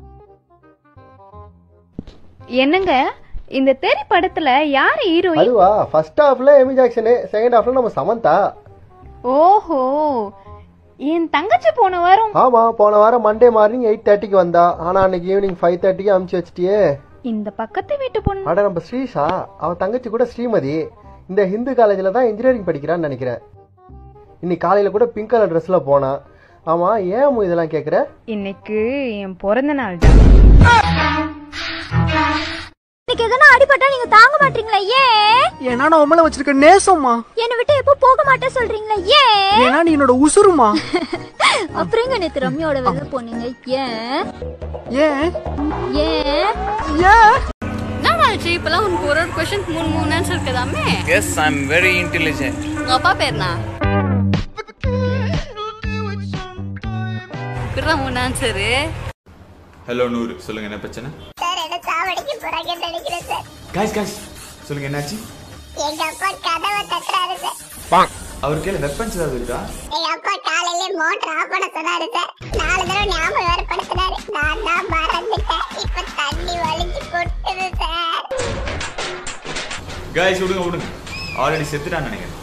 என்னங்க இந்த தெரி படத்துல யாரு ஹீரோயின் அதுவா ஃபர்ஸ்ட் ஹாஃப்ல எமி ஜாக்சனு செகண்ட் ஹாஃப்ல நம்ம சமந்தா ஓஹோ என் தங்கச்சி போன வாரம் ஆமா போன வாரம் மண்டே மார்னிங் எயிட் தேர்ட்டிக்கு வந்தா ஆனா அன்னைக்கு ஈவினிங் ஃபைவ் தேர்ட்டிக்கு அமுச்சு வச்சிட்டியே இந்த பக்கத்து வீட்டு பொண்ணு அட நம்ம ஸ்ரீஷா அவ தங்கச்சி கூட ஸ்ரீமதி இந்த ஹிந்து காலேஜில் தான் இன்ஜினியரிங் படிக்கிறான்னு நினைக்கிறேன் இன்னைக்கு காலையில கூட பிங்க் கலர் ட்ரெஸ்ல போனா ஆமா ஏன் அம்மு இதெல்லாம் கேக்குற இன்னைக்கு என் பிறந்த நாள் தான் இன்னைக்கு எதனா அடிபட்டா நீங்க தாங்க மாட்டீங்களா ஏன் ஏன்னா நான் உன் மேல வச்சிருக்க நேசம்மா என்னை விட்டு எப்போ போக மாட்டேன் சொல்றீங்களா ஏன் ஏன்னா நீ என்னோட உசுருமா அப்புறம் எங்க நேத்து ரம்யாவோட வெளில போனீங்க ஏன் ஏன் ஏன் ஏன் என்னாச்சு இப்பெல்லாம் உனக்கு ஒரு ஒரு கொஸ்டின் மூணு மூணு ஆன்சர் இருக்குதாமே yes I am very intelligent உங்க அப்பா பேர்னா இப்படிதான் மூணு ஆன்சரு ஹலோ நூறு சொல்லுங்க என்ன பிரச்சனை சார் என்ன சாவடிக்க போறாங்கன்னு நினைக்கிறேன் சார் காய்ஸ் காய்ஸ் சொல்லுங்க என்னாச்சு எங்க அப்பா கதவை தட்டுறாரு சார் அவர் கையில வெப்பன்ஸ் ஏதாவது இருக்கா எங்க அப்பா காலையில மோட்டர் ஆஃப் பண்ண சொன்னாரு சார் நாலு தடவை ஞாபகம் வேற படுத்தினாரு நான் தான் மறந்துட்டேன் இப்ப தண்ணி வலிஞ்சு கொட்டுது சார் காய்ஸ் விடுங்க விடுங்க ஆல்ரெடி செத்துட்டான்னு நினைக்கிறேன்